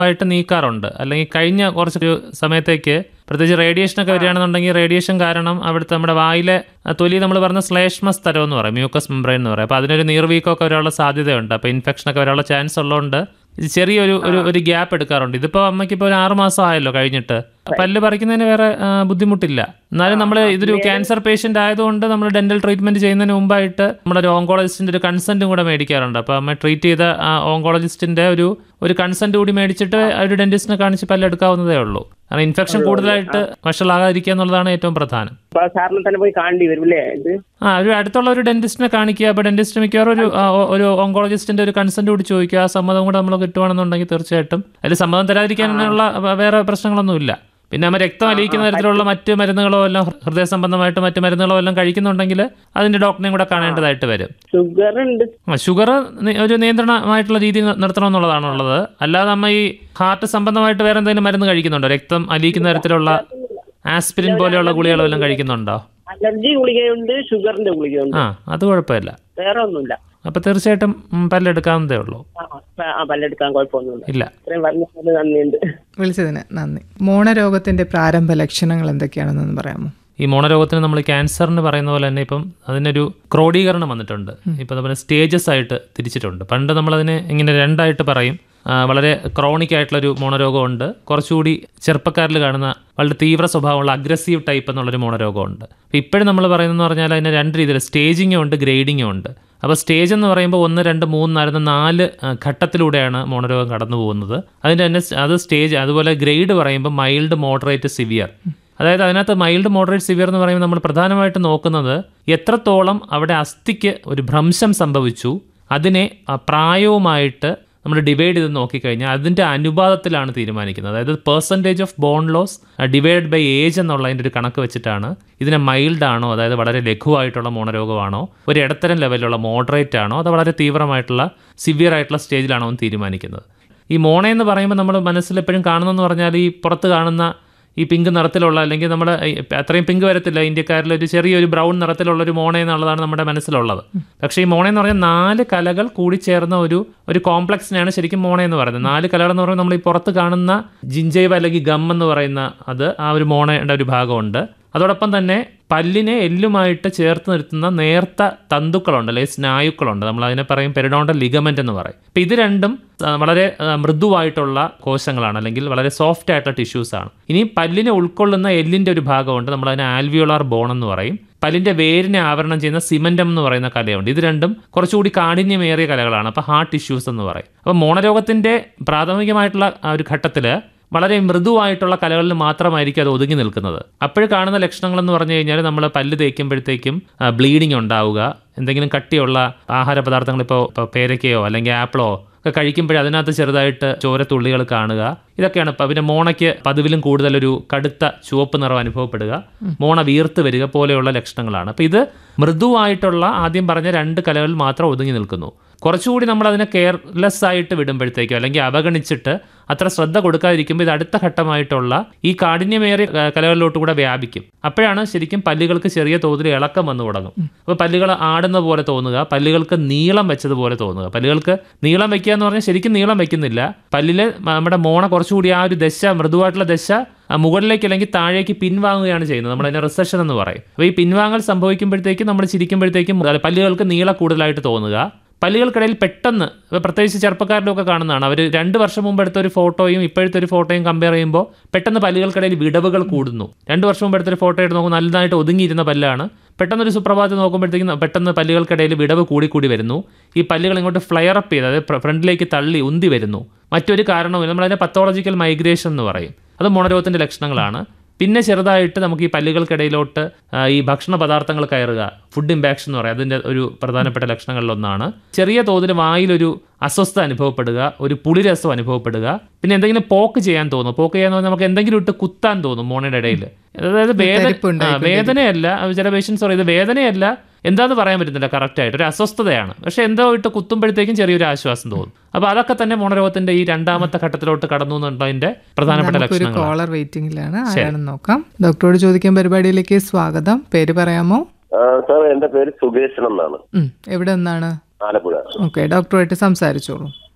ആയിട്ട് നീക്കാറുണ്ട് അല്ലെങ്കിൽ കഴിഞ്ഞ കുറച്ചൊരു സമയത്തേക്ക് പ്രത്യേകിച്ച് റേഡിയേഷനൊക്കെ വരികയാണെന്നുണ്ടെങ്കിൽ റേഡിയേഷൻ കാരണം അവിടുത്തെ നമ്മുടെ വായിലെ ആ തൊലി നമ്മൾ പറഞ്ഞ ശ്ലേഷ്മ സ്ഥലം എന്ന് പറയും മ്യൂക്കസ് മെംബ്രെയിൻ എന്ന് പറയും അപ്പോൾ അതിനൊരു നീർവീക്കമൊക്കെ വരാനുള്ള സാധ്യതയുണ്ട് അപ്പോൾ ഇൻഫെക്ഷനൊക്കെ വരാനുള്ള ചാൻസ് ഉള്ളതുകൊണ്ട് ഇത് ചെറിയൊരു ഒരു ഒരു ഗ്യാപ്പ് എടുക്കാറുണ്ട് ഇതിപ്പോൾ അമ്മയ്ക്ക് ഇപ്പോൾ ഒരു ആറ് മാസം ആയല്ലോ കഴിഞ്ഞിട്ട് പല്ല് പറിക്കുന്നതിന് വേറെ ആ, ബുദ്ധിമുട്ടില്ല എന്നാലും നമ്മൾ ഇതൊരു ക്യാൻസർ പേഷ്യൻ്റ് ആയതുകൊണ്ട് നമ്മൾ ഡെന്റൽ ട്രീറ്റ്മെന്റ് ചെയ്യുന്നതിന് മുമ്പായിട്ട് നമ്മുടെ ഒരു ഓങ്കോളജിസ്റ്റിന്റെ ഒരു കൺസെന്റും കൂടെ മേടിക്കാറുണ്ട് അപ്പോൾ അമ്മ ട്രീറ്റ് ചെയ്ത ആ ഓങ്കോളജിസ്റ്റിന്റെ ഒരു ഒരു കൺസെന്റ് കൂടി മേടിച്ചിട്ട് ആ ഒരു ഡെന്റിസ്റ്റിനെ കാണിച്ച് പല്ലെടുക്കാവുന്നതേ ഉള്ളൂ കാരണം ഇൻഫെക്ഷൻ കൂടുതലായിട്ട് വഷളാകാതിരിക്കുക എന്നുള്ളതാണ് ഏറ്റവും പ്രധാനം അപ്പൊ സാറിനെ തന്നെ പോയി കാണേണ്ടി വരും അല്ലേ ഇത് ആ ഒരു അടുത്തുള്ള ഒരു ഡെന്റിസ്റ്റിനെ കാണിക്കുക അപ്പോൾ ഡെന്റിസ്റ്റ് മിക്കവാറും ഒരു ആ, ഒ- ഒരു ഓങ്കോളജിസ്റ്റിന്റെ ഒരു കൺസെന്റ് കൂടി ചോദിക്കുക ആ സമ്മതം കൂടെ നമ്മൾ കിട്ടുവാണെന്നുണ്ടെങ്കിൽ തീർച്ചയായിട്ടും അതിൽ സമ്മതം തരാതിരിക്കാനുള്ള വ- വേറെ പ്രശ്നങ്ങളൊന്നുമില്ല പിന്നെ നമ്മൾ രക്തം അലിയിക്കുന്ന തരത്തിലുള്ള മറ്റ് മരുന്നുകളോ എല്ലാം ഹൃദയ സംബന്ധമായിട്ട് മറ്റ് മരുന്നുകളോ എല്ലാം കഴിക്കുന്നുണ്ടെങ്കിൽ അതിന്റെ ഡോക്ടറിനെയും കൂടെ കാണേണ്ടതായിട്ട് വരും ഷുഗർ ഉണ്ട് ആ ഷുഗർ ഒരു നിയന്ത്രണമായിട്ടുള്ള രീതിയിൽ നിർത്തണം എന്നുള്ളതാണുള്ളത് അല്ലാതെ നമ്മ ഈ ഹാർട്ട് സംബന്ധമായിട്ട് വേറെ എന്തെങ്കിലും മരുന്ന് കഴിക്കുന്നുണ്ടോ രക്തം അലിയിക്കുന്ന തരത്തിലുള്ള ആസ്പിരിൻ പോലെയുള്ള ഗുളികളോ എല്ലാം കഴിക്കുന്നുണ്ടോ അലർജി ഗുളികയുണ്ട് ഷുഗറിന്റെ ഗുളികയുണ്ട് ആ അത് കുഴപ്പമില്ല വേറെ ഒന്നുമില്ല അപ്പോൾ തീർച്ചയായിട്ടും ഉം, പല്ലെടുക്കാവുന്നതേ ഉള്ളൂ ആ, ആ പല്ലെടുക്കാൻ കുഴപ്പമൊന്നുമില്ല ഇല്ല ഇത്രയും പറഞ്ഞതിന് നന്ദിയുണ്ട് വിളിച്ചതിന് നന്ദി മോണരോഗത്തിന്റെ പ്രാരംഭ ലക്ഷണങ്ങൾ എന്തൊക്കെയാണെന്നൊന്ന് പറയാമോ ഈ മോണരോഗത്തിന് നമ്മൾ ക്യാൻസറിന് പറയുന്ന പോലെ തന്നെ ഇപ്പം അതിനൊരു ക്രോഡീകരണം വന്നിട്ടുണ്ട് ഇപ്പം നമ്മൾ സ്റ്റേജസ് ആയിട്ട് തിരിച്ചിട്ടുണ്ട് പണ്ട് നമ്മളതിനെ ഇങ്ങനെ രണ്ടായിട്ട് പറയും ആ, വളരെ ക്രോണിക് ആയിട്ടുള്ളൊരു മോണരോഗമുണ്ട് കുറച്ചുകൂടി ചെറുപ്പക്കാരിൽ കാണുന്ന വളരെ തീവ്ര സ്വഭാവമുള്ള അഗ്രസീവ് ടൈപ്പ് എന്നുള്ളൊരു മോണരോഗമുണ്ട് അപ്പോൾ ഇപ്പോഴും നമ്മൾ പറയുന്നതെന്ന് പറഞ്ഞാൽ അതിന് രണ്ട് രീതിയിൽ സ്റ്റേജിങ്ങും ഉണ്ട് ഗ്രേഡിങ്ങും ഉണ്ട് അപ്പോൾ സ്റ്റേജ് എന്ന് പറയുമ്പോൾ ഒന്ന് രണ്ട് മൂന്ന് നാല് നാല് ആ, ഘട്ടത്തിലൂടെയാണ് മോണരോഗം കടന്നു പോകുന്നത് അതിൻ്റെ തന്നെ സ് അത് സ്റ്റേജ് അതുപോലെ ഗ്രേഡ് പറയുമ്പോൾ മൈൽഡ് മോഡറേറ്റ് സിവിയർ അതായത് അതിനകത്ത് മൈൽഡ് മോഡറേറ്റ് സിവിയർ എന്ന് പറയുമ്പോൾ നമ്മൾ പ്രധാനമായിട്ട് നോക്കുന്നത് എത്രത്തോളം അവിടെ അസ്ഥിക്ക് ഒരു ഭ്രംശം സംഭവിച്ചു അതിനെ ആ, പ്രായവുമായിട്ട് നമ്മൾ ഡിവൈഡ് ചെയ്ത് നോക്കിക്കഴിഞ്ഞാൽ അതിൻ്റെ അനുപാതത്തിലാണ് തീരുമാനിക്കുന്നത് അതായത് percentage of bone loss divide by age എന്നുള്ളതിൻ്റെ ഒരു കണക്ക് വെച്ചിട്ടാണ് ഇതിനെ മൈൽഡ് ആണോ അതായത് വളരെ ലഘുവായിട്ടുള്ള മോണരോഗമാണോ ഒരു ഇടത്തരം ലെവലിലുള്ള മോഡറേറ്റ് ആണോ അത് വളരെ തീവ്രമായിട്ടുള്ള സിവിയർ ആയിട്ടുള്ള സ്റ്റേജിലാണോ എന്ന് തീരുമാനിക്കുന്നത് ഈ മോണ എന്ന് പറയുമ്പോൾ നമ്മൾ മനസ്സിൽ എപ്പോഴും കാണുന്നതെന്ന് പറഞ്ഞാൽ ഈ പുറത്ത് കാണുന്ന ഈ പിങ്ക് നിറത്തിലുള്ള അല്ലെങ്കിൽ നമ്മൾ അത്രയും പിങ്ക് വരത്തില്ല ഇന്ത്യക്കാരിൽ ഒരു ചെറിയൊരു ബ്രൗൺ നിറത്തിലുള്ള ഒരു മോണ എന്നുള്ളതാണ് നമ്മുടെ മനസ്സിലുള്ളത് പക്ഷേ ഈ മോണ എന്ന് പറഞ്ഞാൽ നാല് കലകൾ കൂടിച്ചേർന്ന ഒരു ഒരു കോംപ്ലക്സിനെയാണ് ശരിക്കും മോണ എന്ന് പറയുന്നത് നാല് കലകൾ എന്ന് പറയുമ്പോൾ നമ്മൾ ഈ പുറത്ത് കാണുന്ന ജിഞ്ചൈവ് അല്ലെങ്കിൽ ഗം എന്ന് പറയുന്ന അത് ആ ഒരു മോണയുടെ ഒരു ഭാഗമുണ്ട് അതോടൊപ്പം തന്നെ പല്ലിനെ എല്ലുമായിട്ട് ചേർത്ത് നിർത്തുന്ന നേർത്ത തന്തുക്കളുണ്ട് അല്ലെങ്കിൽ സ്നായുക്കളുണ്ട് നമ്മൾ അതിനെ പറയും പെരിഡോണ്ടൽ ലിഗമെന്റ് എന്ന് പറയും അപ്പം ഇത് രണ്ടും ആ, വളരെ ആ, മൃദുവായിട്ടുള്ള കോശങ്ങളാണ് അല്ലെങ്കിൽ വളരെ സോഫ്റ്റ് ആയിട്ടുള്ള ടിഷ്യൂസ് ആണ് ഇനി പല്ലിനെ ഉൾക്കൊള്ളുന്ന എല്ലിന്റെ ഒരു ഭാഗമുണ്ട് നമ്മൾ അതിനെ ആൽവിയോളാർ ബോൺ എന്ന് പറയും പല്ലിന്റെ വേരിനെ ആവരണം ചെയ്യുന്ന സിമന്റം എന്ന് പറയുന്ന കലയുണ്ട് ഇത് രണ്ടും കുറച്ചുകൂടി കാഠിന്യമേറിയ കലകളാണ് അപ്പോൾ ഹാർട്ട് ടിഷ്യൂസ് എന്ന് പറയും അപ്പോൾ മോണരോഗത്തിന്റെ പ്രാഥമികമായിട്ടുള്ള ആ ഒരു ഘട്ടത്തിൽ വളരെ മൃദുവായിട്ടുള്ള കലകളിൽ മാത്രമായിരിക്കും അത് ഒതുങ്ങി നിൽക്കുന്നത് അപ്പോൾ കാണുന്ന ലക്ഷണങ്ങൾ എന്ന് പറഞ്ഞു കഴിഞ്ഞാൽ നമ്മൾ പല്ല് തേക്കുമ്പോഴത്തേക്കും ബ്ലീഡിങ് ഉണ്ടാവുക എന്തെങ്കിലും കട്ടിയുള്ള ആഹാര പദാർത്ഥങ്ങൾ ഇപ്പോൾ ഇപ്പോൾ പേരയ്ക്കയോ അല്ലെങ്കിൽ ആപ്പിളോ ഒക്കെ കഴിക്കുമ്പോഴേ അതിനകത്ത് ചെറുതായിട്ട് ചോരത്തുള്ളികൾ കാണുക ഇതൊക്കെയാണ് ഇപ്പം പിന്നെ മോണയ്ക്ക് പതിവിലും കൂടുതലൊരു കടുത്ത ചുവപ്പ് നിറം അനുഭവപ്പെടുക മോണ വീർത്ത് വരിക പോലെയുള്ള ലക്ഷണങ്ങളാണ് അപ്പം ഇത് മൃദുവായിട്ടുള്ള ആദ്യം പറഞ്ഞ രണ്ട് കലകളിൽ മാത്രം ഒതുങ്ങി നിൽക്കുന്നു കുറച്ചുകൂടി നമ്മൾ അതിനെ കെയർലെസ് ആയിട്ട് വിടുമ്പോഴത്തേക്കോ അല്ലെങ്കിൽ അവഗണിച്ചിട്ട് അത്ര ശ്രദ്ധ കൊടുക്കാതിരിക്കുമ്പോൾ ഇത് അടുത്ത ഘട്ടമായിട്ടുള്ള ഈ കാഠിന്യമേറിയ ആ, കലകളിലോട്ട് കൂടെ വ്യാപിക്കും അപ്പോഴാണ് ശരിക്കും പല്ലുകൾക്ക് ചെറിയ തോതിൽ ഇളക്കം വന്നു തുടങ്ങും അപ്പോൾ പല്ലുകൾ ആടുന്ന പോലെ തോന്നുക പല്ലുകൾക്ക് നീളം വെച്ചതുപോലെ തോന്നുക പല്ലുകൾക്ക് നീളം വെക്കുക എന്ന് പറഞ്ഞാൽ ശരിക്കും നീളം വെക്കുന്നില്ല പല്ലിൽ നമ്മുടെ മോണ കുറച്ചുകൂടി ആ ഒരു ദശ മൃദുവായിട്ടുള്ള ദശ ആ മുകളിലേക്ക് അല്ലെങ്കിൽ താഴേക്ക് പിൻവാങ്ങുകയാണ് ചെയ്യുന്നത് നമ്മൾ അതിനെ റിസഷൻ എന്ന് പറയും അപ്പോൾ ഈ പിൻവാങ്ങൽ സംഭവിക്കുമ്പോഴത്തേക്കും നമ്മൾ ചിരിക്കുമ്പോഴത്തേക്കും പല്ലുകൾക്ക് നീളം കൂടുതലായിട്ട് തോന്നുക പല്ലുകൾക്കിടയിൽ പെട്ടെന്ന് ഇപ്പൊ പ്രത്യേകിച്ച് ചെറുപ്പക്കാരിലൊക്കെ കാണുന്നതാണ് അവർ രണ്ട് വർഷം മുമ്പ് എടുത്ത ഒരു ഫോട്ടോയും ഇപ്പോഴത്തെ ഒരു ഫോട്ടോയും കമ്പയർ ചെയ്യുമ്പോൾ പെട്ടെന്ന് പല്ലുകൾക്കിടയിൽ വിടവുകൾ കൂടുന്നു രണ്ട് വർഷം മുമ്പ് എടുത്തൊരു ഫോട്ടോ എടുത്ത് നോക്കുമ്പോൾ നല്ലതായിട്ട് ഒതുങ്ങിയിരുന്ന പല്ലാണ് പെട്ടെന്ന് ഒരു സുപ്രഭാതം നോക്കുമ്പോഴത്തേക്കും പെട്ടെന്ന് പല്ലുകൾക്കിടയിൽ വിടവ് കൂടിക്കൂടി വരുന്നു ഈ പല്ലുകൾ ഇങ്ങോട്ട് ഫ്ലെയർ അപ്പ് ചെയ്ത് അതായത് ഫ്രണ്ടിലേക്ക് തള്ളി ഉന്തി വരുന്നു മറ്റൊരു കാരണവും നമ്മളതിനെ പത്തോളജിക്കൽ മൈഗ്രേഷൻ എന്ന് പറയും അത് മോണരോഗത്തിൻ്റെ ലക്ഷണങ്ങളാണ് പിന്നെ ചെറുതായിട്ട് നമുക്ക് ഈ പല്ലുകൾക്കിടയിലോട്ട് ആ, ഈ ഭക്ഷണ പദാർത്ഥങ്ങൾ കയറുക ഫുഡ് ഇമ്പാക്ഷൻ എന്ന് പറയും അതിൻ്റെ ഒരു പ്രധാനപ്പെട്ട ലക്ഷണങ്ങളിലൊന്നാണ് ചെറിയ തോതിൽ വായിലൊരു അസ്വസ്ഥത അനുഭവപ്പെടുക ഒരു പുളിരസം അനുഭവപ്പെടുക പിന്നെ എന്തെങ്കിലും പോക്ക് ചെയ്യാൻ തോന്നും പോക്ക് ചെയ്യാന്ന് പറഞ്ഞാൽ നമുക്ക് എന്തെങ്കിലും ഇട്ട് കുത്താൻ തോന്നും മോണയുടെ ഇടയിൽ അതായത് വേദന തരിപ്പ് ആ, വേദനയല്ല അത് ചില പേഷ്യൻസ് പറയും ഇത് വേദനയല്ല എന്താന്ന് പറയാൻ പറ്റുന്നില്ല കറക്റ്റായിട്ട് ഒരു അസ്വസ്ഥതയാണ് പക്ഷെ എന്തോ ഇട്ട് കുത്തുമ്പോഴത്തേക്കും ചെറിയൊരു ആശ്വാസം തോന്നും അപ്പോൾ അതൊക്കെ തന്നെ മോണരോഗത്തിന്റെ ഈ രണ്ടാമത്തെ ഘട്ടത്തിലോട്ട് കടന്നു എന്നുള്ളതിന്റെ പ്രധാനപ്പെട്ട നമുക്കൊരു ലക്ഷണങ്ങൾ കോളർ വെയിറ്റിംഗിലാണ് ആരാണെന്ന് നോക്കാം ഡോക്ടറോട് ചോദിക്കാൻ പരിപാടിയിലേക്ക് സ്വാഗതം പേര് പറയാമോ ആ, സാർ എന്റെ പേര് സുകേശൻ എന്നാണ് ഉം, എവിടെ നിന്നാണ് ആലപ്പുഴ ഓക്കെ ഡോക്ടറുമായിട്ട് സംസാരിച്ചോളൂ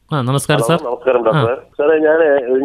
ആ നമസ്കാരം സാർ നമസ്കാരം ഡോക്ടർ സാറേ ഞാൻ